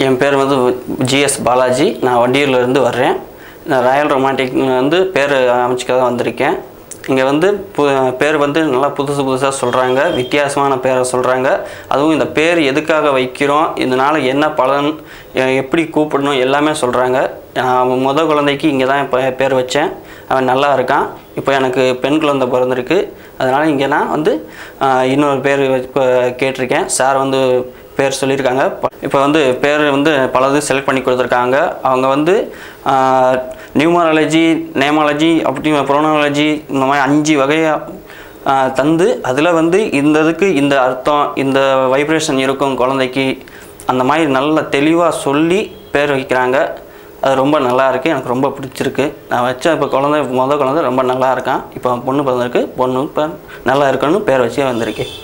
என் பேர் வந்து ஜிஎஸ் பாலாஜி நான் வண்டியூர்லேருந்து வர்றேன் நான் ராயல் ரொமான்டிக் வந்து பேர் அமைச்சிக்க தான் வந்திருக்கேன் இங்கே வந்து பு பேர் வந்து நல்லா புதுசு புதுசாக சொல்கிறாங்க வித்தியாசமான பேரை சொல்கிறாங்க அதுவும் இந்த பேர் எதுக்காக வைக்கிறோம் இதனால் என்ன பலன் எ- எப்படி கூப்பிடணும் எல்லாமே சொல்கிறாங்க நான் முத குழந்தைக்கு இங்கே தான் இப்போ பேர் வச்சேன் அவன் நல்லா இருக்கான் இப்போ எனக்கு பெண் குழந்தை பிறந்திருக்கு அதனால் இங்கே நான் வந்து ஆஹ், இன்னொரு பேர் வச்சு- இப்போ கேட்டிருக்கேன் சார் வந்து பேர் சொல்லியிருக்காங்க இப்போ வந்து பேர் வந்து பலது செலக்ட் பண்ணி கொடுத்துருக்காங்க அவங்க வந்து நியூமராலஜி நேமாலஜி அப்படி ப்ரோனாலஜி இந்த மாதிரி அஞ்சு வகையாக தந்து அதில் வந்து இந்த இதுக்கு இந்த அர்த்தம் இந்த வைப்ரேஷன் இருக்கும் குழந்தைக்கு அந்த மாதிரி நல்ல தெளிவாக சொல்லி பேர் வைக்கிறாங்க அது ரொம்ப நல்லா இருக்கு எனக்கு ரொம்ப பிடிச்சிருக்கு நான் வச்ச இப்போ குழந்தை முத குழந்தை ரொம்ப நல்லா இருக்கான் இப்போ பொண்ணு பிறந்திருக்கு பொண்ணு இப்போ நல்லா இருக்கணும்னு பேர் வச்சே வந்திருக்கேன்